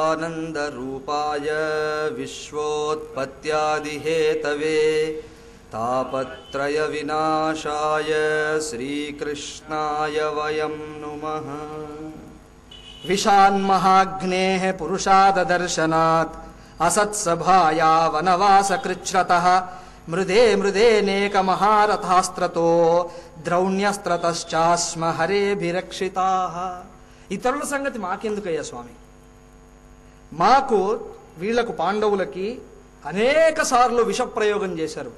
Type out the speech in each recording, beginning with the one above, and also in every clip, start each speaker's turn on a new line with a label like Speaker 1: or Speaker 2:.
Speaker 1: सच्चिदानन्दरूपाय विश्वोत्पत्त्यादिहेतवे तापत्रयविनाशाय श्रीकृष्णाय वयं नुमः
Speaker 2: विशान्महाग्नेः पुरुषाददर्शनात् असत्सभाया वनवासकृच्छ्रतः मृदे मृदेनेकमहारथास्त्रतो ద్రౌణ్యస్త్రతశ్చాస్మ హరేభిరక్షితా ఇతరుల సంగతి మాకెందుకయ్యా స్వామి మాకు వీళ్లకు పాండవులకి అనేక సార్లు విషప్రయోగం చేశారు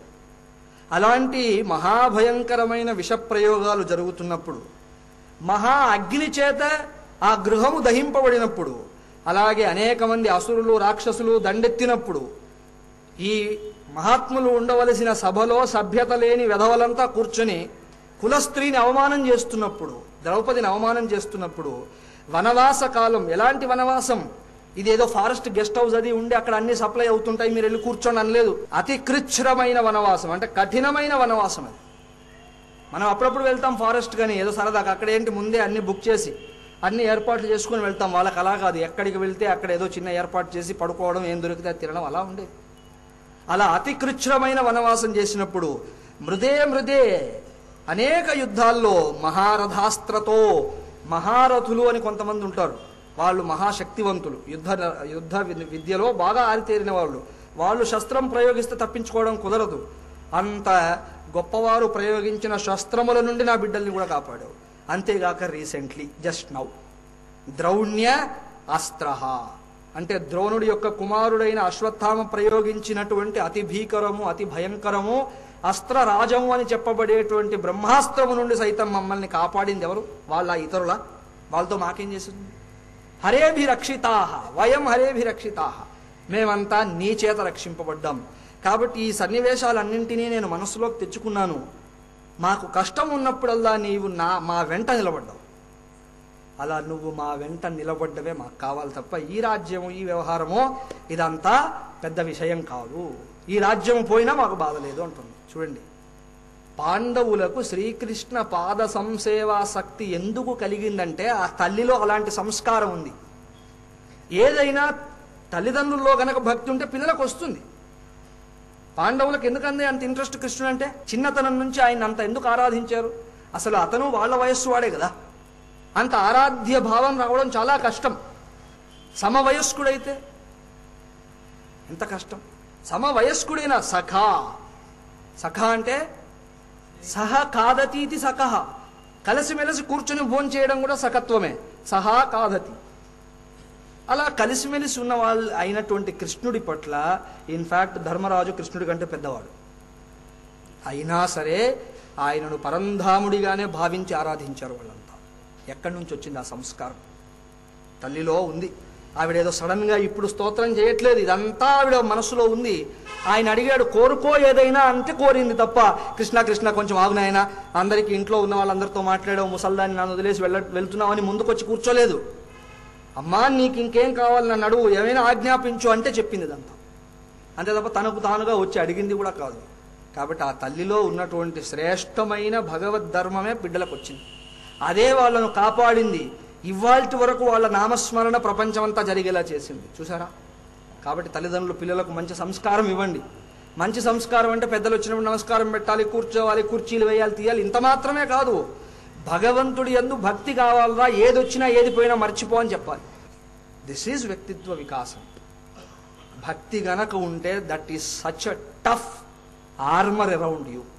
Speaker 2: అలాంటి మహాభయంకరమైన విషప్రయోగాలు జరుగుతున్నప్పుడు మహా అగ్ని చేత ఆ గృహము దహింపబడినప్పుడు అలాగే అనేక మంది అసురులు రాక్షసులు దండెత్తినప్పుడు ఈ మహాత్ములు ఉండవలసిన సభలో సభ్యత లేని వెధవలంతా కూర్చొని కులస్త్రీని అవమానం చేస్తున్నప్పుడు ద్రౌపదిని అవమానం చేస్తున్నప్పుడు వనవాస కాలం ఎలాంటి వనవాసం ఇదేదో ఫారెస్ట్ గెస్ట్ హౌస్ అది ఉండి అక్కడ అన్ని సప్లై అవుతుంటాయి మీరు వెళ్ళి కూర్చోండి అనలేదు అతి కృచ్ఛ్రమైన వనవాసం అంటే కఠినమైన వనవాసం అది మనం అప్పుడప్పుడు వెళ్తాం ఫారెస్ట్ కానీ ఏదో సరదాగా అక్కడ ఏంటి ముందే అన్ని బుక్ చేసి అన్ని ఏర్పాట్లు చేసుకుని వెళ్తాం వాళ్ళకి అలా కాదు ఎక్కడికి వెళ్తే అక్కడ ఏదో చిన్న ఏర్పాటు చేసి పడుకోవడం ఏం దొరికితే అది తినడం అలా ఉండేది అలా అతి కృచ్ఛ్రమైన వనవాసం చేసినప్పుడు మృదే మృదే అనేక యుద్ధాల్లో మహారథాస్త్రతో మహారథులు అని కొంతమంది ఉంటారు వాళ్ళు మహాశక్తివంతులు యుద్ధ యుద్ధ వి- విద్యలో బాగా ఆరితేరిన వాళ్ళు వాళ్ళు శస్త్రం ప్రయోగిస్తే తప్పించుకోవడం కుదరదు అంత గొప్పవారు ప్రయోగించిన శస్త్రముల నుండి నా బిడ్డల్ని కూడా కాపాడావు అంతేగాక రీసెంట్లీ జస్ట్ నౌ ద్రౌణ్య అస్త్ర అంటే ద్రోణుడి యొక్క కుమారుడైన అశ్వత్థామ ప్రయోగించినటువంటి అతి భీకరము అతి భయంకరము అస్త్ర రాజము అని చెప్పబడేటువంటి బ్రహ్మాస్త్రము నుండి సైతం మమ్మల్ని కాపాడింది ఎవరు వాళ్ళ ఇతరుల వాళ్ళతో మాకేం చేసింది హరేభిరక్షితా వయం హరేభిరక్షితా మేమంతా నీ చేత రక్షింపబడ్డాం కాబట్టి ఈ సన్నివేశాలన్నింటినీ నేను మనసులోకి తెచ్చుకున్నాను మాకు కష్టం ఉన్నప్పుడల్లా నీవు నా మా వెంట నిలబడ్డావు అలా నువ్వు మా వెంట నిలబడ్డవే మాకు కావాలి తప్ప ఈ రాజ్యము ఈ వ్యవహారము ఇదంతా పెద్ద విషయం కాదు ఈ రాజ్యం పోయినా మాకు బాధ లేదు అంటుంది చూడండి పాండవులకు శ్రీకృష్ణ పాద సంసేవాసక్తి ఎందుకు కలిగిందంటే ఆ తల్లిలో అలాంటి సంస్కారం ఉంది ఏదైనా తల్లిదండ్రుల్లో గనక భక్తి ఉంటే పిల్లలకు వస్తుంది పాండవులకు ఎందుకంది అంత ఇంట్రెస్ట్ కృష్ణుడు అంటే చిన్నతనం నుంచి ఆయన అంత ఎందుకు ఆరాధించారు అసలు అతను వాళ్ళ వయస్సు వాడే కదా అంత ఆరాధ్య భావం రావడం చాలా కష్టం సమవయస్కుడైతే ఎంత కష్టం సమవయస్కుడైన సఖా సఖా అంటే సహ కాదతీతి సఖ కలిసిమెలిసి కూర్చుని భోంచేయడం చేయడం కూడా సఖత్వమే సహా కాదతి అలా కలిసిమెలిసి ఉన్న వాళ్ళు అయినటువంటి కృష్ణుడి పట్ల ఇన్ఫ్యాక్ట్ ధర్మరాజు కృష్ణుడి కంటే పెద్దవాడు అయినా సరే ఆయనను పరంధాముడిగానే భావించి ఆరాధించారు వాళ్ళంతా ఎక్కడి నుంచి వచ్చింది ఆ సంస్కారం తల్లిలో ఉంది ఆవిడేదో సడన్ గా ఇప్పుడు స్తోత్రం చేయట్లేదు ఇదంతా ఆవిడ మనసులో ఉంది ఆయన అడిగాడు కోరుకో ఏదైనా అంటే కోరింది తప్ప కృష్ణ కృష్ణ కొంచెం ఆగునాయన అందరికీ ఇంట్లో ఉన్న వాళ్ళందరితో మాట్లాడావు ముసల్దాన్ని నన్ను వదిలేసి వెళ్ళ వెళ్తున్నావని ముందుకొచ్చి కూర్చోలేదు అమ్మా నీకు ఇంకేం కావాలి నన్ను అడుగు ఏమైనా ఆజ్ఞాపించు అంటే చెప్పింది ఇదంతా అంతే తప్ప తనకు తానుగా వచ్చి అడిగింది కూడా కాదు కాబట్టి ఆ తల్లిలో ఉన్నటువంటి శ్రేష్టమైన భగవద్ ధర్మమే బిడ్డలకు వచ్చింది అదే వాళ్ళను కాపాడింది ఇవాల్టి వరకు వాళ్ళ నామస్మరణ ప్రపంచమంతా జరిగేలా చేసింది చూసారా కాబట్టి తల్లిదండ్రులు పిల్లలకు మంచి సంస్కారం ఇవ్వండి మంచి సంస్కారం అంటే పెద్దలు వచ్చినప్పుడు నమస్కారం పెట్టాలి కూర్చోవాలి కుర్చీలు వేయాలి తీయాలి ఇంత మాత్రమే కాదు భగవంతుడి యందు భక్తి కావాలరా ఏది వచ్చినా ఏది పోయినా మర్చిపో అని చెప్పాలి దిస్ ఈజ్ వ్యక్తిత్వ వికాసం భక్తి గనక ఉంటే that is such a tough armour around you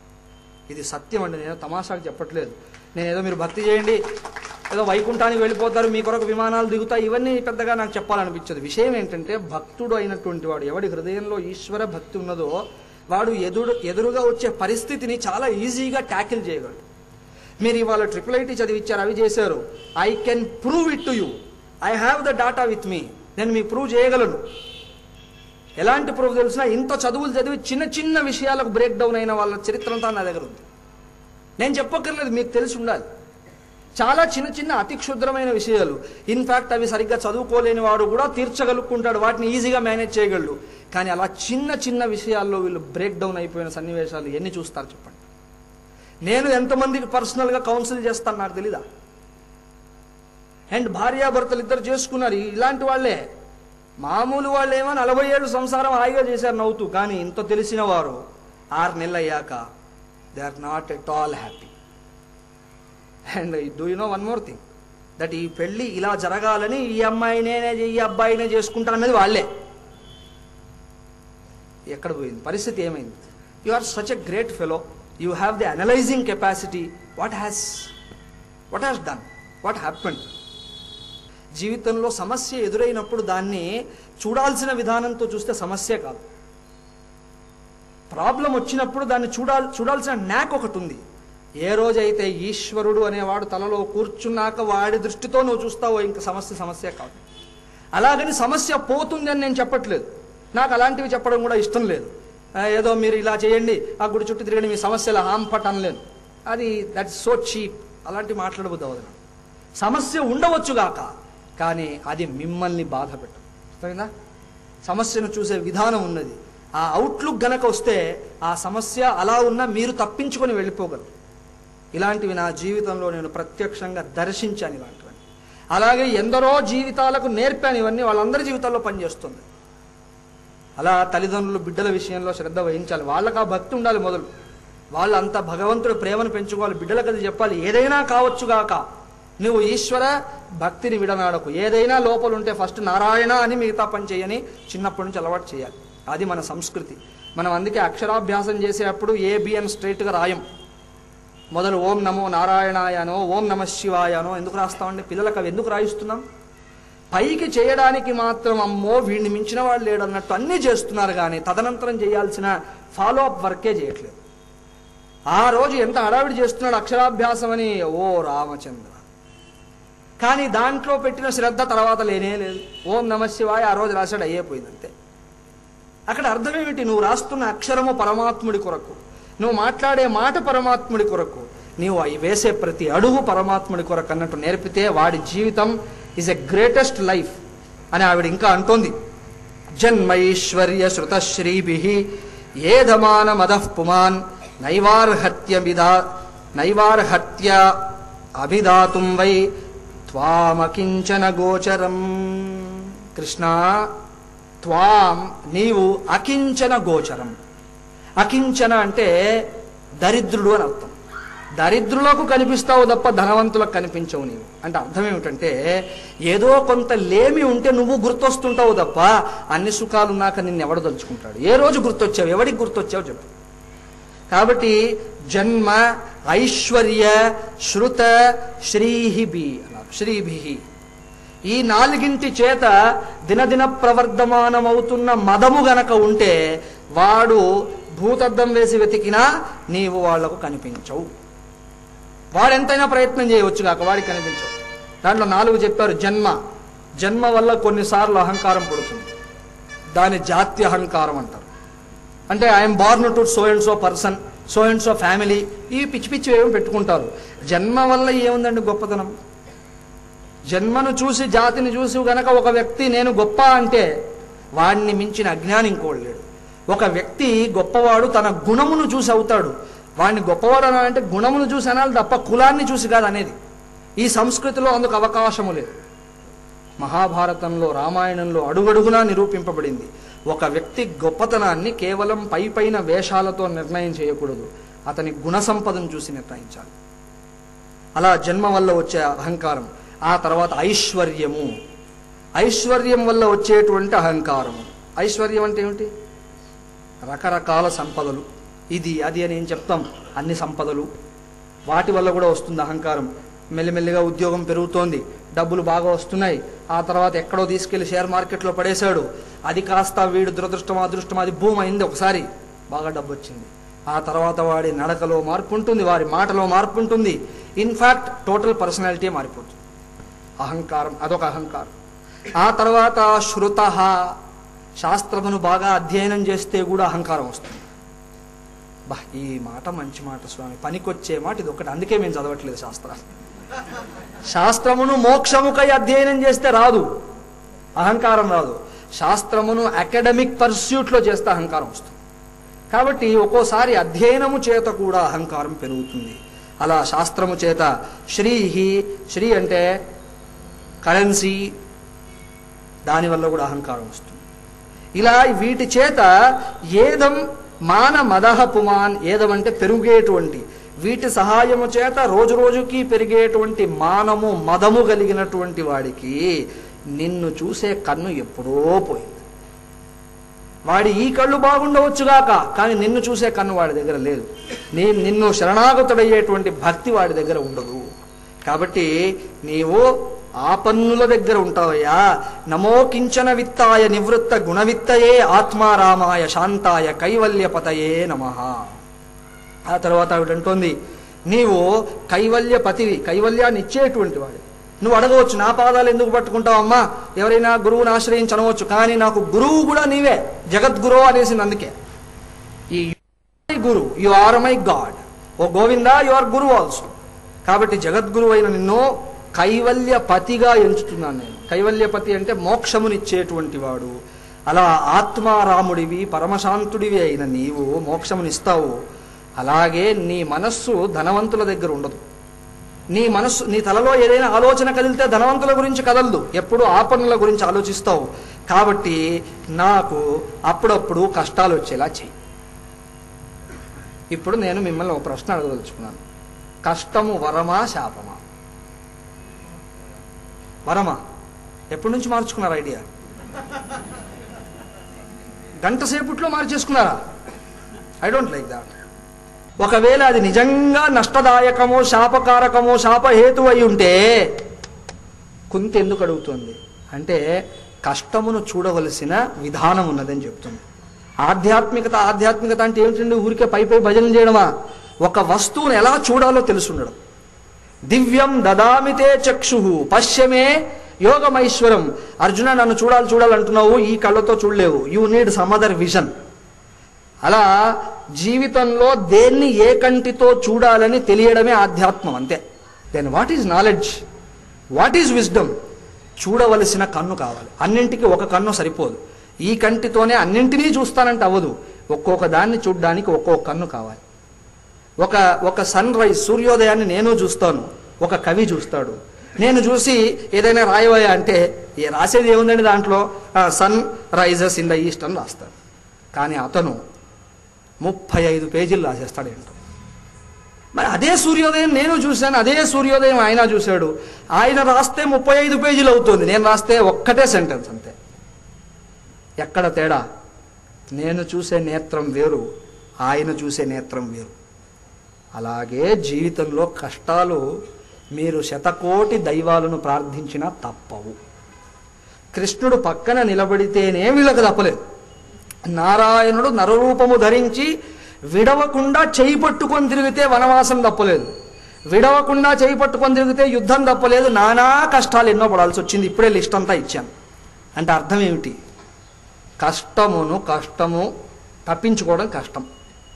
Speaker 2: ఇది సత్యం అండి నేను తమాషాకు చెప్పట్లేదు నేను ఏదో మీరు భక్తి చేయండి ఏదో వైకుంఠానికి వెళ్ళిపోతారు మీ కొరకు విమానాలు దిగుతాయి ఇవన్నీ పెద్దగా నాకు చెప్పాలనిపించదు విషయం ఏంటంటే భక్తుడు అయినటువంటి వాడు ఎవడి హృదయంలో ఈశ్వర భక్తి ఉన్నదో వాడు ఎదురు ఎదురుగా వచ్చే పరిస్థితిని చాలా ఈజీగా ట్యాకిల్ చేయగలడు మీరు ఇవాళ ట్రిపుల్ ఐటీ చదివిచ్చారు అవి చేశారు I can prove it to you I have the data with me నేను మీకు ప్రూవ్ చేయగలను ఎలాంటి ప్రూఫ్ తెలిసినా ఇంత చదువులు చదివి చిన్న చిన్న విషయాలకు బ్రేక్ డౌన్ అయిన వాళ్ళ చరిత్ర అంతా నా దగ్గర ఉంది నేను చెప్పక్కర్లేదు మీకు తెలిసి ఉండాలి చాలా చిన్న చిన్న అతి క్షుద్రమైన విషయాలు ఇన్ఫాక్ట్ అవి సరిగ్గా చదువుకోలేని వాడు కూడా తీర్చగలుక్కుంటాడు వాటిని ఈజీగా మేనేజ్ చేయగలడు కానీ అలా చిన్న చిన్న విషయాల్లో వీళ్ళు బ్రేక్ డౌన్ అయిపోయిన సన్నివేశాలు ఎన్ని చూస్తారు చెప్పండి నేను ఎంతమందికి పర్సనల్గా కౌన్సిల్ చేస్తాను నాకు తెలీదా అండ్ భార్యాభర్తలు ఇద్దరు చేసుకున్నారు ఇలాంటి వాళ్ళే మామూలు వాళ్ళు ఏమో నలభై ఏళ్ళు సంసారం హాయిగా చేశారు నవ్వుతూ కానీ ఇంత తెలిసిన వారు ఆరు నెలలు అయ్యాక they are not at all happy and do you know one more thing that ఈ పెళ్లి ఇలా జరగాలని ఈ అమ్మాయినే ఈ అబ్బాయినే చేసుకుంటారన్నది వాళ్ళే ఎక్కడ పోయింది పరిస్థితి ఏమైంది you are such a great fellow you have the analysing capacity what has what has done what happen జీవితంలో సమస్య ఎదురైనప్పుడు దాన్ని చూడాల్సిన విధానంతో చూస్తే సమస్య కాదు ప్రాబ్లం వచ్చినప్పుడు దాన్ని చూడాల్ చూడాల్సిన న్యాక్ ఒకటి ఉంది ఏ రోజైతే ఈశ్వరుడు అనేవాడు తలలో కూర్చున్నాక వాడి దృష్టితో నువ్వు చూస్తావో ఇంక సమస్య సమస్య కాదు అలాగని సమస్య పోతుంది అని నేను చెప్పట్లేదు నాకు అలాంటివి చెప్పడం కూడా ఇష్టం లేదు ఆ, ఏదో మీరు ఇలా చేయండి ఆ గుడి చుట్టూ తిరగండి మీ సమస్యలు హాంపట్ అనలేను అది దట్స్ సో చీప్ అలాంటి మాట్లాడబుద్ది అవ్వదు నాకు. సమస్య ఉండవచ్చుగాక కానీ అది మిమ్మల్ని బాధ పెట్టదు అర్థమైందా సమస్యను చూసే విధానం ఉన్నది ఆ అవుట్లుక్ గనక వస్తే ఆ సమస్య అలా ఉన్నా మీరు తప్పించుకొని వెళ్ళిపోగలరు ఇలాంటివి నా జీవితంలో నేను ప్రత్యక్షంగా దర్శించాను ఇలాంటివన్నీ అలాగే ఎందరో జీవితాలకు నేర్పాను ఇవన్నీ వాళ్ళందరి జీవితాల్లో పనిచేస్తుంది అలా తల్లిదండ్రులు బిడ్డల విషయంలో శ్రద్ధ వహించాలి వాళ్ళకి ఆ భక్తి ఉండాలి మొదలు వాళ్ళు అంత భగవంతుడి ప్రేమను పెంచుకోవాలి బిడ్డలకు అది చెప్పాలి ఏదైనా కావచ్చుగాక నువ్వు ఈశ్వర భక్తిని విడనాడకు ఏదైనా లోపల ఉంటే ఫస్ట్ నారాయణ అని మిగతా పని చేయని చిన్నప్పటి నుంచి అలవాటు చేయాలి అది మన సంస్కృతి మనం అందుకే అక్షరాభ్యాసం చేసేటప్పుడు ఏ బిఎన్ స్ట్రైట్గా రాయం మొదలు ఓం నమో నారాయణాయనో ఓం నమ శివాయనో ఎందుకు రాస్తామండి పిల్లలకు అవి ఎందుకు రాయిస్తున్నాం పైకి చేయడానికి మాత్రం అమ్మో వీడిని మించిన వాళ్ళు లేడన్నట్టు అన్నీ చేస్తున్నారు కానీ తదనంతరం చేయాల్సిన ఫాలో అప్ వర్కే చేయట్లేదు ఆ రోజు ఎంత హడావిడి చేస్తున్నాడు అక్షరాభ్యాసం అని ఓ రామచంద్ర కానీ దాంట్లో పెట్టిన శ్రద్ధ తర్వాత లేనే లేదు ఓం నమ శివాయ ఆ రోజు రాశాడు అయ్యేపోయింది అంతే అక్కడ అర్థం ఏమిటి నువ్వు రాస్తున్న అక్షరము పరమాత్ముడి కొరకు నువ్వు మాట్లాడే మాట పరమాత్ముడి కొరకు నీవు అవి వేసే ప్రతి అడుగు పరమాత్ముడి కొరకు అన్నట్టు నేర్పితే వాడి జీవితం ఈజ్ ఎ గ్రేటెస్ట్ లైఫ్ అని ఆవిడ ఇంకా అంటోంది జన్మైశ్వర్య శృతశ్రీభి ఏధమాన మదః పుమాన్ నైవార్హత్యమిదా నైవార్హత్య అభిదాతుం వై త్వామకించన గోచరం కృష్ణ త్వాం నీవు అకించన గోచరం అకించన అంటే దరిద్రుడు అని అర్థం దరిద్రులకు కనిపిస్తావు తప్ప ధనవంతులకు కనిపించవు నీవు అంటే అర్థం ఏమిటంటే ఏదో కొంత లేమి ఉంటే నువ్వు గుర్తొస్తుంటావు తప్ప అన్ని సుఖాలు ఉన్నాక నిన్ను ఎవడు తలుచుకుంటాడు ఏ రోజు గుర్తొచ్చావు ఎవడికి గుర్తొచ్చావు చెప్పు కాబట్టి జన్మ ఐశ్వర్య శృత శ్రీహిబి అన్నారు శ్రీభి ఈ నాలుగింటి చేత దినదిన ప్రవర్ధమానమవుతున్న మదము గనక ఉంటే వాడు భూతద్దం వేసి వెతికినా నీవు వాళ్లకు కనిపించవు వాడెంతైనా ప్రయత్నం చేయవచ్చు కాక వాడికి కనిపించవు దాంట్లో నాలుగు చెప్పారు జన్మ జన్మ వల్ల కొన్నిసార్లు అహంకారం పుడుతుంది దాని జాతి అహంకారం అంటారు అంటే I'm born to so and so person so and so family ఇవి పిచ్చి పిచ్చి ఏమి పెట్టుకుంటారు జన్మ వల్ల ఏముందండి గొప్పతనం జన్మను చూసి జాతిని చూసి గనక ఒక వ్యక్తి నేను గొప్ప అంటే వాడిని మించిన అజ్ఞాని ఇంకోడు లేడు ఒక వ్యక్తి గొప్పవాడు తన గుణమును చూసి అవుతాడు వాడిని గొప్పవాడు అనాలంటే గుణమును చూసి అనాలి తప్ప కులాన్ని చూసి కాదు అనేది ఈ సంస్కృతిలో అందుకు అవకాశము లేదు మహాభారతంలో రామాయణంలో అడుగడుగునా నిరూపింపబడింది ఒక వ్యక్తి గొప్పతనాన్ని కేవలం పై పైన వేషాలతో నిర్ణయం చేయకూడదు అతని గుణ సంపదను చూసి నిర్ణయించాలి అలా జన్మ వల్ల వచ్చే అహంకారం ఆ తర్వాత ఐశ్వర్యము ఐశ్వర్యం వల్ల వచ్చేటువంటి అహంకారము ఐశ్వర్యం అంటే ఏమిటి రకరకాల సంపదలు ఇది అది అని ఏం చెప్తాం అన్ని సంపదలు వాటి వల్ల కూడా వస్తుంది అహంకారం మెల్లిమెల్లిగా ఉద్యోగం పెరుగుతోంది డబ్బులు బాగా వస్తున్నాయి ఆ తర్వాత ఎక్కడో తీసుకెళ్లి షేర్ మార్కెట్లో పడేశాడు అది కాస్త వీడు దురదృష్టం అదృష్టం అది భూమి అయింది ఒకసారి బాగా డబ్బు వచ్చింది ఆ తర్వాత వాడి నడకలో మార్పు ఉంటుంది వారి మాటలో మార్పు ఉంటుంది ఇన్ఫాక్ట్ టోటల్ పర్సనాలిటీ మారిపోతుంది అహంకారం అదొక అహంకారం ఆ తర్వాత శృత శాస్త్రమును బాగా అధ్యయనం చేస్తే కూడా అహంకారం వస్తుంది బా ఈ మాట మంచి మాట స్వామి పనికొచ్చే మాట ఇది ఒకటి అందుకే మేము చదవట్లేదు శాస్త్రాలు శాస్త్రమును మోక్షముకై అధ్యయనం చేస్తే రాదు అహంకారం రాదు శాస్త్రమును అకాడమిక్ పర్స్యూట్లో చేస్తే అహంకారం వస్తుంది కాబట్టి ఒక్కోసారి అధ్యయనము చేత కూడా అహంకారం పెరుగుతుంది అలా శాస్త్రము చేత శ్రీహి శ్రీ అంటే కరెన్సీ దానివల్ల కూడా అహంకారం వస్తుంది ఇలా వీటి చేత ఏదం మాన మదహ పుమాన్ ఏదమంటే పెరిగేటువంటి వీటి సహాయము చేత రోజు రోజుకి పెరిగేటువంటి మానము మదము కలిగినటువంటి వాడికి నిన్ను చూసే కన్ను ఎప్పుడో పోయింది వాడి ఈ కళ్ళు బాగుండవచ్చుగాక కానీ నిన్ను చూసే కన్ను వాడి దగ్గర లేదు నీ నిన్ను శరణాగతుడయ్యేటువంటి భక్తి వాడి దగ్గర ఉండదు కాబట్టి నీవు ఆపన్నుల దగ్గర ఉంటావయ్యా నమో కించన విత్తాయ నివృత్త గుణవిత్తయే ఆత్మారామాయ శాంతాయ కైవల్యపతయే నమ ఆ తర్వాత ఆవిడంటోంది నీవు కైవల్యపతివి కైవల్యాన్ని ఇచ్చేటువంటి వాడు నువ్వు అడగవచ్చు నా పాదాలు ఎందుకు పట్టుకుంటావమ్మా ఎవరైనా గురువుని ఆశ్రయించనవచ్చు కానీ నాకు గురువు కూడా నీవే జగద్గురు అనేసింది అందుకే ఈ guru you are my god oh Govinda you are guru also కాబట్టి జగద్గురు అయిన నిన్ను కైవల్యపతిగా ఎంచుతున్నాను నేను కైవల్యపతి అంటే మోక్షమునిచ్చేటువంటి వాడు అలా ఆత్మారాముడివి పరమశాంతుడివి అయిన నీవు మోక్షమునిస్తావు అలాగే నీ మనస్సు ధనవంతుల దగ్గర ఉండదు నీ మనస్సు నీ తలలో ఏదైనా ఆలోచన కదిలితే ధనవంతుల గురించి కదలదు ఎప్పుడు ఆపన్నుల గురించి ఆలోచిస్తావు కాబట్టి నాకు అప్పుడప్పుడు కష్టాలు వచ్చేలా చెయ్యి ఇప్పుడు నేను మిమ్మల్ని ఒక ప్రశ్న అడగదలుచుకున్నాను కష్టము వరమా శాపమా వరమా ఎప్పటి నుంచి మార్చుకున్నారు ఐడియా గంట సేపట్లో మార్చేసుకున్నారా ఐ డోంట్ లైక్ దాట్ ఒకవేళ అది నిజంగా నష్టదాయకమో శాపకారకమో శాపహేతు అయి ఉంటే కుంతి ఎందుకు అడుగుతుంది అంటే కష్టమును చూడవలసిన విధానం ఉన్నదని చెప్తుంది ఆధ్యాత్మికత ఆధ్యాత్మికత అంటే ఏమిటండి ఊరికే పై పై భజన చేయడమా ఒక వస్తువును ఎలా చూడాలో తెలుసుండడం దివ్యం దదామితే చక్షు పశ్యమే యోగమైశ్వరం అర్జున నన్ను చూడాలి చూడాలంటున్నావు ఈ కళ్ళతో చూడలేవు you need some other vision అలా జీవితంలో దేన్ని ఏ కంటితో చూడాలని తెలియడమే ఆధ్యాత్మం అంతే then what is knowledge what is wisdom చూడవలసిన కన్ను కావాలి అన్నింటికి ఒక కన్ను సరిపోదు ఈ కంటితోనే అన్నింటినీ చూస్తానంటే అవ్వదు ఒక్కొక్క దాన్ని చూడడానికి ఒక్కొక్క కన్ను కావాలి ఒక ఒక సన్ రైజ్ సూర్యోదయాన్ని నేను చూస్తాను ఒక కవి చూస్తాడు నేను చూసి ఏదైనా రాయవయ్యా అంటే ఏ రాసేది ఏముందండి దాంట్లో sun rises in the east అని రాస్తాడు కానీ అతను ముప్పై ఐదు పేజీలు రాసేస్తాడు ఏంటో మరి అదే సూర్యోదయం నేను చూశాను అదే సూర్యోదయం ఆయన చూశాడు ఆయన రాస్తే ముప్పై ఐదు పేజీలు అవుతుంది నేను రాస్తే ఒక్కటే సెంటెన్స్ అంతే ఎక్కడ తేడా నేను చూసే నేత్రం వేరు ఆయన చూసే నేత్రం వేరు అలాగే జీవితంలో కష్టాలు మీరు శతకోటి దైవాలను ప్రార్థించినా తప్పవు కృష్ణుడు పక్కన నిలబడితేనే వీళ్ళకి తప్పలేదు నారాయణుడు నరరూపము ధరించి విడవకుండా చేయి పట్టుకొని తిరిగితే వనవాసం తప్పలేదు విడవకుండా చేయి పట్టుకొని తిరిగితే యుద్ధం తప్పలేదు నానా కష్టాలు ఎన్నో పడాల్సి వచ్చింది ఇప్పుడే లిస్ట్ అంతా ఇచ్చాను అంటే అర్థం ఏమిటి కష్టమును కష్టము తప్పించుకోవడం కష్టం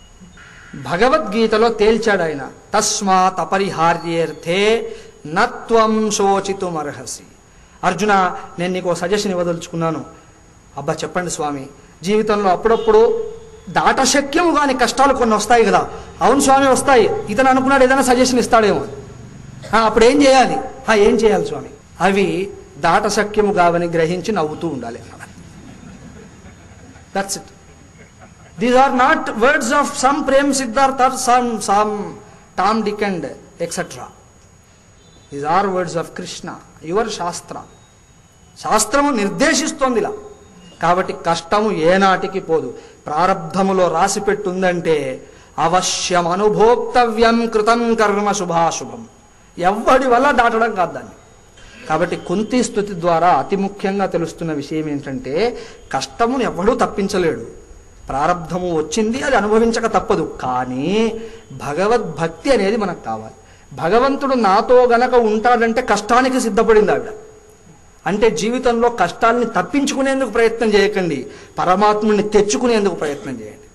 Speaker 2: భగవద్గీతలో తేల్చాడు ఆయన తస్మాత్ అపరిహార్యేర్థే నత్వం శోచితుమర్హసి అర్జున నేను నీకు సజెషన్ ఇవ్వదలుచుకున్నాను అబ్బా చెప్పండి స్వామి జీవితంలో అప్పుడప్పుడు దాటశక్యము కాని కష్టాలు కొన్ని వస్తాయి కదా అవును స్వామి వస్తాయి ఇతను అనుకున్నాడు ఏదైనా సజెషన్ ఇస్తాడేమో ఆ, అప్పుడు ఏం చేయాలి ఆ, ఏం చేయాలి స్వామి అవి దాటశక్యము కావని గ్రహించి నవ్వుతూ ఉండాలి అన్నాడు that's it these are not words of some Prem Siddharth or some some Tom Dick and etcetera these are words of Krishna your శాస్త్ర శాస్త్రము నిర్దేశిస్తోంది ఇలా కాబట్టి కష్టము ఏనాటికి పోదు ప్రారంధములో రాసి పెట్టుందంటే అవశ్యం అనుభోక్తవ్యం కృతం కర్మ శుభాశుభం ఎవ్వడి వల్ల దాటడం కాదు దాన్ని కాబట్టి కుంతి స్థుతి ద్వారా అతి ముఖ్యంగా తెలుస్తున్న విషయం ఏంటంటే కష్టమును ఎవ్వడూ తప్పించలేడు ప్రారంధము వచ్చింది అది అనుభవించక తప్పదు కానీ భగవద్భక్తి అనేది మనకు కావాలి భగవంతుడు నాతో గనక ఉంటాడంటే కష్టానికి సిద్ధపడింది ఆవిడ అంటే జీవితంలో కష్టాల్ని తప్పించుకునేందుకు ప్రయత్నం చేయకండి పరమాత్ముని తెచ్చుకునేందుకు ప్రయత్నం చేయండి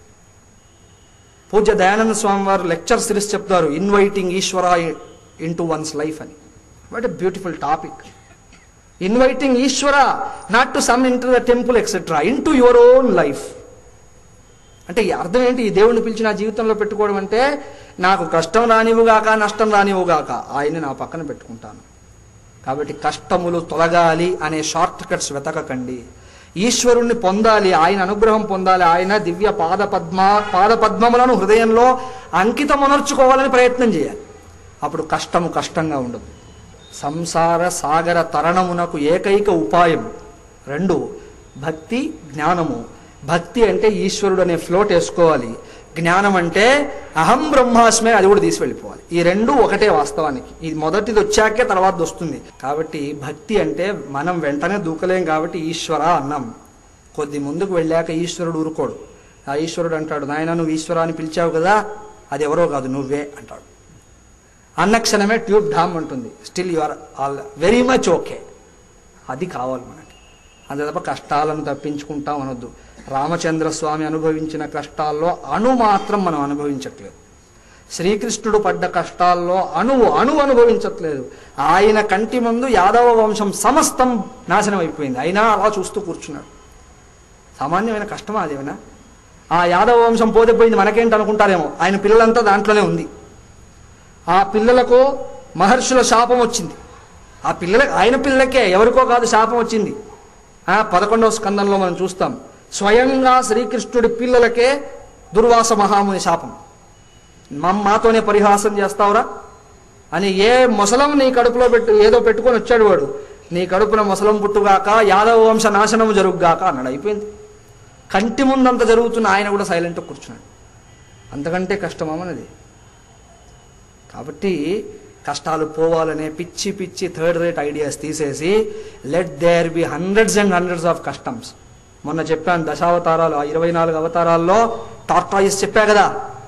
Speaker 2: పూజ్య దయానంద స్వామి వారు లెక్చర్ సిరీస్ చెప్తారు inviting Ishwara into one's life అని what a beautiful topic inviting Ishwara not to some into the temple etcetera into your own life అంటే ఈ అర్థం ఏంటి ఈ దేవుడిని పిలిచి నా జీవితంలో పెట్టుకోవడం అంటే నాకు కష్టం రానివ్వుగాక నష్టం రానివ్వుగాక ఆయన్ని నా పక్కన పెట్టుకుంటాను కాబట్టి కష్టములు తొలగాలి అనే షార్ట్ కట్స్ వెతకకండి ఈశ్వరుణ్ణి పొందాలి ఆయన అనుగ్రహం పొందాలి ఆయన దివ్య పాద పద్మ పాద పద్మములను హృదయంలో అంకితమనర్చుకోవాలని ప్రయత్నం చేయాలి అప్పుడు కష్టము కష్టంగా ఉండదు సంసార సాగర తరణమునకు ఏకైక ఉపాయం రెండు భక్తి జ్ఞానము భక్తి అంటే ఈశ్వరుడు అనే ఫ్లోట్ వేసుకోవాలి జ్ఞానం అంటే అహం బ్రహ్మాస్మే అది కూడా తీసి వెళ్ళిపోవాలి ఈ రెండు ఒకటే వాస్తవానికి ఇది మొదటిది వచ్చాకే తర్వాత వస్తుంది కాబట్టి భక్తి అంటే మనం వెంటనే దూకలేం కాబట్టి ఈశ్వర అన్నాం కొద్ది ముందుకు వెళ్ళాక ఈశ్వరుడు ఊరుకోడు ఆ ఈశ్వరుడు అంటాడు నాయన నువ్వు ఈశ్వర అని పిలిచావు కదా అది ఎవరో కాదు నువ్వే అంటాడు అన్న క్షణమే ట్యూబ్ డామ్ ఉంటుంది still you are all very much okay అది కావాలి మనకి అంతే తప్ప కష్టాలను తప్పించుకుంటాం అనొద్దు రామచంద్ర స్వామి అనుభవించిన కష్టాల్లో అణు మాత్రం మనం అనుభవించట్లేదు శ్రీకృష్ణుడు పడ్డ కష్టాల్లో అణువు అణువు అనుభవించట్లేదు ఆయన కంటి ముందు యాదవ వంశం సమస్తం నాశనం అయిపోయింది అయినా అలా చూస్తూ కూర్చున్నాడు సామాన్యమైన కష్టమా అదేమైనా ఆ యాదవ వంశం పోతే పోయింది మనకేంటి అనుకుంటారేమో ఆయన పిల్లలంతా దాంట్లోనే ఉంది ఆ పిల్లలకు మహర్షుల శాపం వచ్చింది ఆ పిల్లలకి ఆయన పిల్లలకే ఎవరికో కాదు శాపం వచ్చింది ఆ పదకొండవ స్కందంలో మనం చూస్తాం స్వయంగా శ్రీకృష్ణుడి పిల్లలకే దుర్వాస మహాముని శాపం మమ్ మాతోనే పరిహాసం చేస్తావురా అని ఏ మొసలం నీ కడుపులో పెట్టు ఏదో పెట్టుకొని వచ్చాడు వాడు నీ కడుపున మొసలం పుట్టుగాక యాదవ వంశ నాశనము జరుగుగాక అన్నాడు అయిపోయింది కంటి ముందంత జరుగుతున్న ఆయన కూడా సైలెంట్గా కూర్చున్నాడు అంతకంటే కష్టమన్నది కాబట్టి కష్టాలు పోవాలనే పిచ్చి పిచ్చి థర్డ్ రేట్ ఐడియాస్ తీసేసి let there be hundreds and hundreds of customs మొన్న చెప్పాను దశావతారాలు ఆ ఇరవై నాలుగు అవతారాల్లో టార్టాయిస్ చెప్పా కదా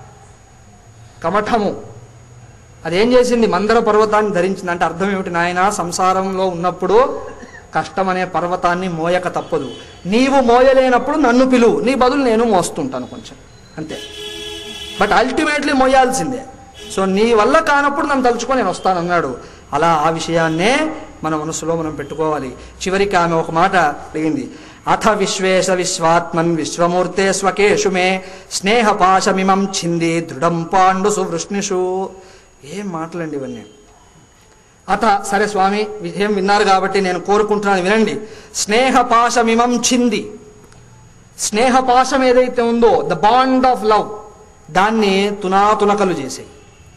Speaker 2: కమఠము అదేం చేసింది మందర పర్వతాన్ని ధరించింది అంటే అర్థం ఏమిటి నాయన సంసారంలో ఉన్నప్పుడు కష్టం అనే పర్వతాన్ని మోయక తప్పదు నీవు మోయలేనప్పుడు నన్ను పిలువు నీ బదులు నేను మోస్తుంటాను కొంచెం అంతే బట్ అల్టిమేట్లీ మోయాల్సిందే సో నీ వల్ల కానప్పుడు నన్ను తలుచుకొని నేను వస్తానన్నాడు అలా ఆ విషయాన్నే మన మనసులో మనం పెట్టుకోవాలి చివరికి ఆమె ఒక మాట అడిగింది అథ విశ్వేశ విశ్వాత్మన్ విశ్వమూర్తే స్వకేషు మే స్నేహపాశమిమం చింది దృఢం పాండు సువృష్ణిషు ఏం మాటలండి ఇవన్నీ అత సరే స్వామి విషయం విన్నారు కాబట్టి నేను కోరుకుంటున్నాను వినండి స్నేహపాశమిమం చింది స్నేహపాశం ఏదైతే ఉందో ద బాండ్ ఆఫ్ లవ్ దాన్ని తునాతునకలు చేసాయి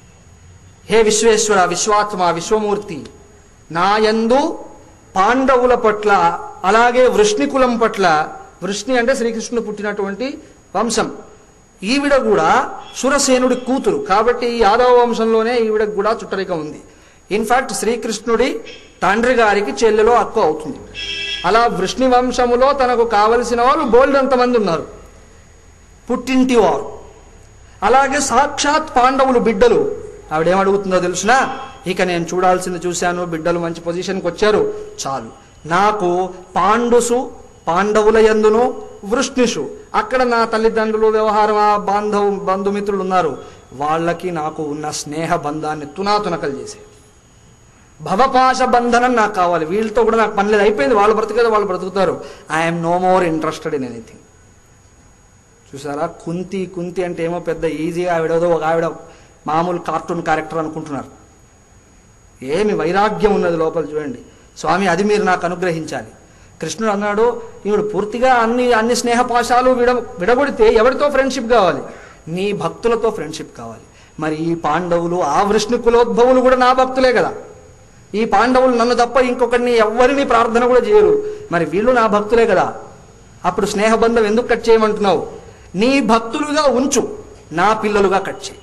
Speaker 2: హే విశ్వేశ్వర విశ్వాత్మ విశ్వమూర్తి నాయందు పాండవుల పట్ల అలాగే వృష్ణికులం పట్ల వృష్ణి అంటే శ్రీకృష్ణుడు పుట్టినటువంటి వంశం ఈవిడ కూడా సురసేనుడి కూతురు కాబట్టి ఈ యాదవ వంశంలోనే ఈవిడ కూడా చుట్టరిక ఉంది ఇన్ఫాక్ట్ శ్రీకృష్ణుడి తండ్రి గారికి చెల్లెలో అక్క అవుతుంది అలా వృష్ణి వంశములో తనకు కావలసిన వాళ్ళు బోల్డ్ అంతమంది ఉన్నారు పుట్టింటి వారు అలాగే సాక్షాత్ పాండవులు బిడ్డలు ఆవిడేమడుగుతుందో తెలుసునా ఇక నేను చూడాల్సింది చూశాను బిడ్డలు మంచి పొజిషన్కి వచ్చారు చాలు నాకు పాండుసు పాండవుల యందును వృష్ణిషు అక్కడ నా తల్లిదండ్రులు వ్యవహారం ఆ బాంధవు బంధుమిత్రులు ఉన్నారు వాళ్ళకి నాకు ఉన్న స్నేహ బంధాన్ని తునాతునకలు చేసే భవపాశ బంధనం నాకు కావాలి వీళ్ళతో కూడా నాకు పని లేదు అయిపోయింది వాళ్ళు బ్రతికేదో వాళ్ళు బ్రతుకుతారు I'm no more interested in anything చూసారా కుంతి కుంతి అంటే ఏమో పెద్ద ఈజీగా ఆవిడేదో ఒక ఆవిడ మామూలు కార్టూన్ క్యారెక్టర్ అనుకుంటున్నారు ఏమి వైరాగ్యం ఉన్నది లోపల చూడండి స్వామి అది మీరు నాకు అనుగ్రహించాలి కృష్ణుడు అన్నాడు ఈవిడ పూర్తిగా అన్ని అన్ని స్నేహపాశాలు విడ విడగొడితే ఎవరితో ఫ్రెండ్షిప్ కావాలి నీ భక్తులతో ఫ్రెండ్షిప్ కావాలి మరి ఈ పాండవులు ఆ వృష్ణి కులోద్భవులు కూడా నా భక్తులే కదా ఈ పాండవులు నన్ను తప్ప ఇంకొకరిని ఎవరిని ప్రార్థన కూడా చేయరు మరి వీళ్ళు నా భక్తులే కదా అప్పుడు స్నేహబంధం ఎందుకు కట్ చేయమంటున్నావు నీ భక్తులుగా ఉంచు నా పిల్లలుగా కట్ చేయి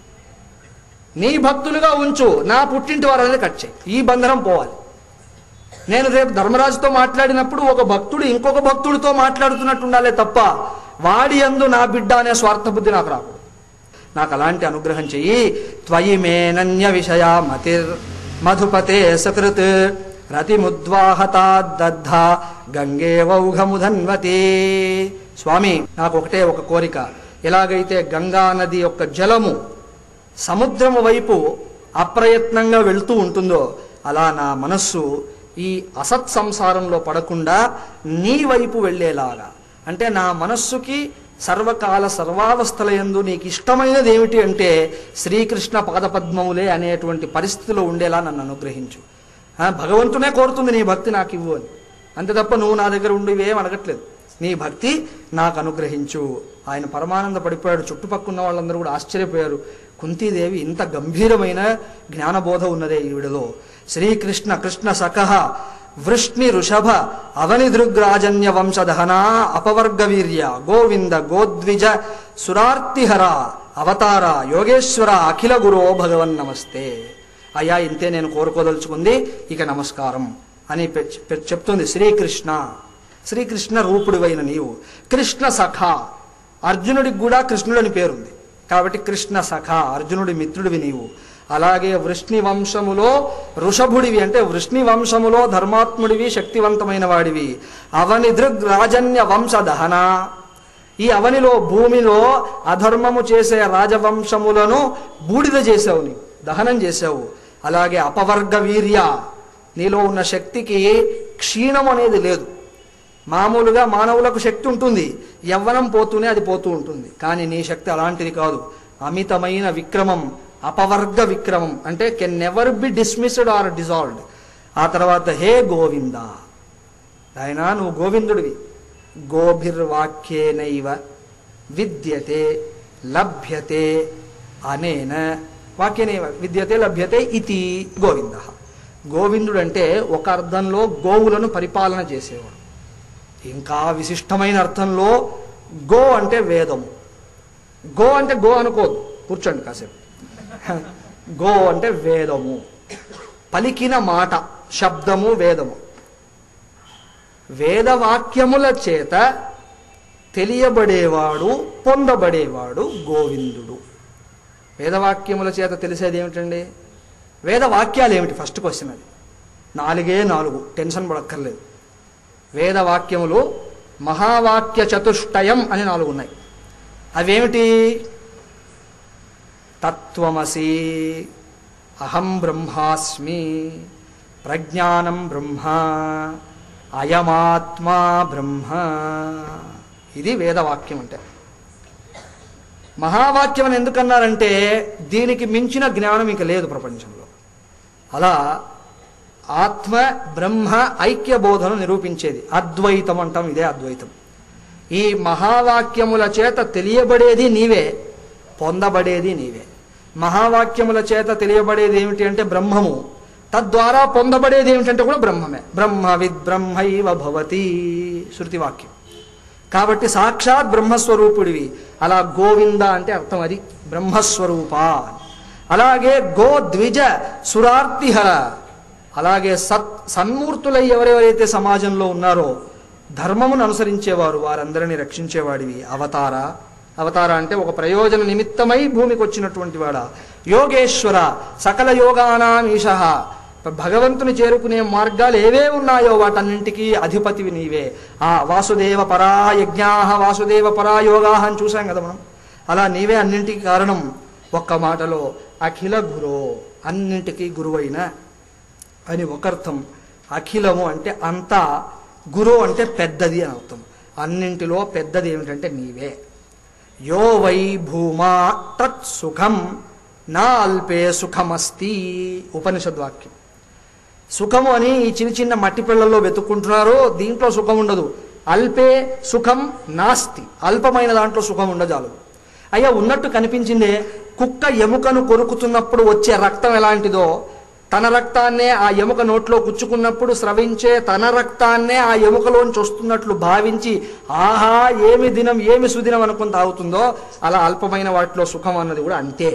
Speaker 2: నీ భక్తులుగా ఉంచు నా పుట్టింటి వారు అనేది కట్ చేయి ఈ బంధనం పోవాలి నేను రేపు ధర్మరాజుతో మాట్లాడినప్పుడు ఒక భక్తుడు ఇంకొక భక్తుడితో మాట్లాడుతున్నట్టు ఉండాలే తప్ప వాడి యందు నా బిడ్డ అనే స్వార్థ బుద్ధి నాకు రాకూడదు నాకు అలాంటి అనుగ్రహం చెయ్యి త్వయి మేనన్య విషయ మతిర్ మధుపతే సకృత్ రతిముద్వాహతా దద్ధ గంగేవౌఘముధన్వతే స్వామి నాకు ఒకటే ఒక కోరిక ఎలాగైతే గంగా నది యొక్క జలము సముద్రము వైపు అప్రయత్నంగా వెళ్తూ ఉంటుందో అలా నా మనస్సు ఈ అసత్ సంసారంలో పడకుండా నీ వైపు వెళ్ళేలాగా అంటే నా మనస్సుకి సర్వకాల సర్వావస్థల యందు నీకు ఇష్టమైనది ఏమిటి అంటే శ్రీకృష్ణ పాదపద్మములే అనేటువంటి పరిస్థితిలో ఉండేలా నన్ను అనుగ్రహించు ఆ, భగవంతునే కోరుతుంది నీ భక్తి నాకు ఇవ్వు అని అంతే తప్ప నువ్వు నా దగ్గర ఉండి ఇవేం అడగట్లేదు నీ భక్తి నాకు అనుగ్రహించు ఆయన పరమానంద పడిపోయాడు చుట్టుపక్కల ఉన్న వాళ్ళందరూ కూడా ఆశ్చర్యపోయారు కుంతీదేవి ఇంత గంభీరమైన జ్ఞానబోధ ఉన్నదే ఈవిడలో శ్రీకృష్ణ కృష్ణ సఖ వృష్ణి ఋషభ అవని దృగ్రాజన్య వంశదహనా అపవర్గ వీర్య గోవింద గోద్విజ సురార్తిహర అవతార యోగేశ్వర అఖిల గురో భగవన్ నమస్తే అయ్యా ఇంతే నేను కోరుకోదలుచుకుంది ఇక నమస్కారం అని పె- పె- చెప్తుంది శ్రీకృష్ణ శ్రీకృష్ణ రూపుడివైన నీవు కృష్ణ సఖ అర్జునుడికి కూడా కృష్ణుడు అని పేరుంది కాబట్టి కృష్ణ సఖ అర్జునుడి మిత్రుడివి నీవు అలాగే వృష్ణి వంశములో వృషభుడివి అంటే వృష్ణి వంశములో ధర్మాత్ముడివి శక్తివంతమైన వాడివి అవని దృగ్ రాజన్య వంశ దహన ఈ అవనిలో భూమిలో అధర్మము చేసే రాజవంశములను బూడిద చేసావు నీవు దహనం చేసావు అలాగే అపవర్గ వీర్య నీలో ఉన్న శక్తికి క్షీణం అనేది లేదు మామూలుగా మానవులకు శక్తి ఉంటుంది యవ్వనం పోతూనే అది పోతూ ఉంటుంది కానీ నీ శక్తి అలాంటిది కాదు అమితమైన విక్రమం అపవర్గ విక్రమం అంటే can never be dismissed or dissolved ఆ తర్వాత హే గోవింద ఆయన నువ్వు గోవిందుడివి గోభిర్వాక్యేనైవ విద్యతే లభ్యతే అనేన వాక్యనేవ విద్యతే లభ్యతే ఇతి గోవింద గోవిందుడు అంటే ఒక అర్థంలో గోవులను పరిపాలన చేసేవాడు ఇంకా విశిష్టమైన అర్థంలో గో అంటే వేదము గో అంటే గో అనుకోదు కూర్చోండి కాసేపు గో అంటే వేదము పలికిన మాట శబ్దము వేదము వేదవాక్యముల చేత తెలియబడేవాడు పొందబడేవాడు గోవిందుడు వేదవాక్యముల చేత తెలిసేది ఏమిటండి వేదవాక్యాలు ఏమిటి ఫస్ట్ క్వశ్చన్ అది నాలుగే నాలుగు టెన్షన్ పడక్కర్లేదు వేదవాక్యములు మహావాక్య చతుష్టయం అని నాలుగు ఉన్నాయి అవేమిటి తత్వమసి అహం బ్రహ్మాస్మి ప్రజ్ఞానం బ్రహ్మ అయమాత్మా బ్రహ్మ ఇది వేదవాక్యం అంటే మహావాక్యం అని ఎందుకన్నారంటే దీనికి మించిన జ్ఞానం ఇంక లేదు ప్రపంచంలో అలా ఆత్మ బ్రహ్మ ఐక్య బోధను నిరూపించేది అద్వైతం అంటాం ఇదే అద్వైతం ఈ మహావాక్యముల చేత తెలియబడేది నీవే పొందబడేది నీవే మహావాక్యముల చేత తెలియబడేది ఏమిటి అంటే బ్రహ్మము తద్వారా పొందబడేది ఏమిటంటే కూడా బ్రహ్మమే బ్రహ్మ విద్ బ్రహ్మైవ భవతి శృతి వాక్యం కాబట్టి సాక్షాత్ బ్రహ్మస్వరూపుడివి అలా గోవింద అంటే అర్థం అది బ్రహ్మస్వరూప అలాగే గో ద్విజ సురార్తిహర అలాగే సత్ సన్మూర్తులై ఎవరెవరైతే సమాజంలో ఉన్నారో ధర్మమును అనుసరించేవారు వారందరినీ రక్షించేవాడివి అవతార అవతార అంటే ఒక ప్రయోజన నిమిత్తమై భూమికి వచ్చినటువంటి వాడా యోగేశ్వర సకల యోగానాం ఈశ భగవంతుని చేరుకునే మార్గాలు ఏవే ఉన్నాయో వాటన్నింటికీ అధిపతివి నీవే ఆ వాసుదేవ పరా యజ్ఞాహ వాసుదేవ పరా యోగాహ అని చూసాం కదా మనం అలా నీవే అన్నింటికి కారణం ఒక్క మాటలో అఖిల గురో అన్నింటికీ గురువైన అని ఒక అర్థం అఖిలము అంటే అంతా గురు అంటే పెద్దది అని అర్థం అన్నింటిలో పెద్దది ఏమిటంటే నీవే యో వై భూమా తత్ సుఖం నా అల్పే సుఖమస్తి ఉపనిషద్వాక్యం సుఖము అని ఈ చిన్న చిన్న మట్టి పిల్లల్లో వెతుక్కుంటున్నారో దీంట్లో సుఖం ఉండదు అల్పే సుఖం నాస్తి అల్పమైన దాంట్లో సుఖం ఉండజాలు అయ్యా ఉన్నట్టు కనిపించిందే కుక్క ఎముకను కొరుకుతున్నప్పుడు వచ్చే రక్తం ఎలాంటిదో తన రక్తాన్నే ఆ ఎముక నోట్లో గుచ్చుకున్నప్పుడు స్రవించే తన రక్తాన్నే ఆ ఎముకలోంచి వస్తున్నట్లు భావించి ఆహా ఏమి దినం ఏమి సుదినం అనుకుని తాగుతుందో అలా అల్పమైన వాటిలో సుఖం అన్నది కూడా అంతే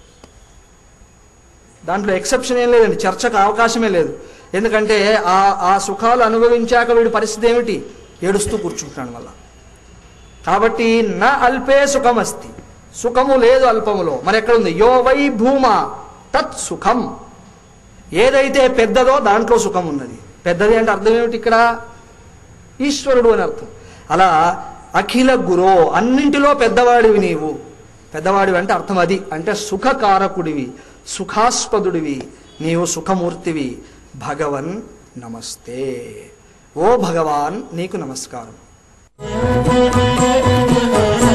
Speaker 2: దాంట్లో ఎక్సెప్షన్ ఏం లేదండి చర్చకు అవకాశమే లేదు ఎందుకంటే ఆ ఆ సుఖాలు అనుభవించాక వీడి పరిస్థితి ఏమిటి ఏడుస్తూ కూర్చుంటున్నాడు మళ్ళా కాబట్టి నా అల్పే సుఖమస్తి సుఖము లేదు అల్పములో మరి ఎక్కడ ఉంది యో వై భూమ తత్ సుఖం ఏదైతే పెద్దదో దాంట్లో సుఖం ఉన్నది పెద్దది అంటే అర్థం ఏమిటి ఇక్కడ ఈశ్వరుడు అని అర్థం అలా అఖిల గురో అన్నింటిలో పెద్దవాడివి నీవు పెద్దవాడివి అంటే అర్థం అది అంటే సుఖకారకుడివి సుఖాస్పదుడివి నీవు సుఖమూర్తివి భగవన్ నమస్తే ఓ భగవాన్ నీకు నమస్కారం
Speaker 3: Thank you.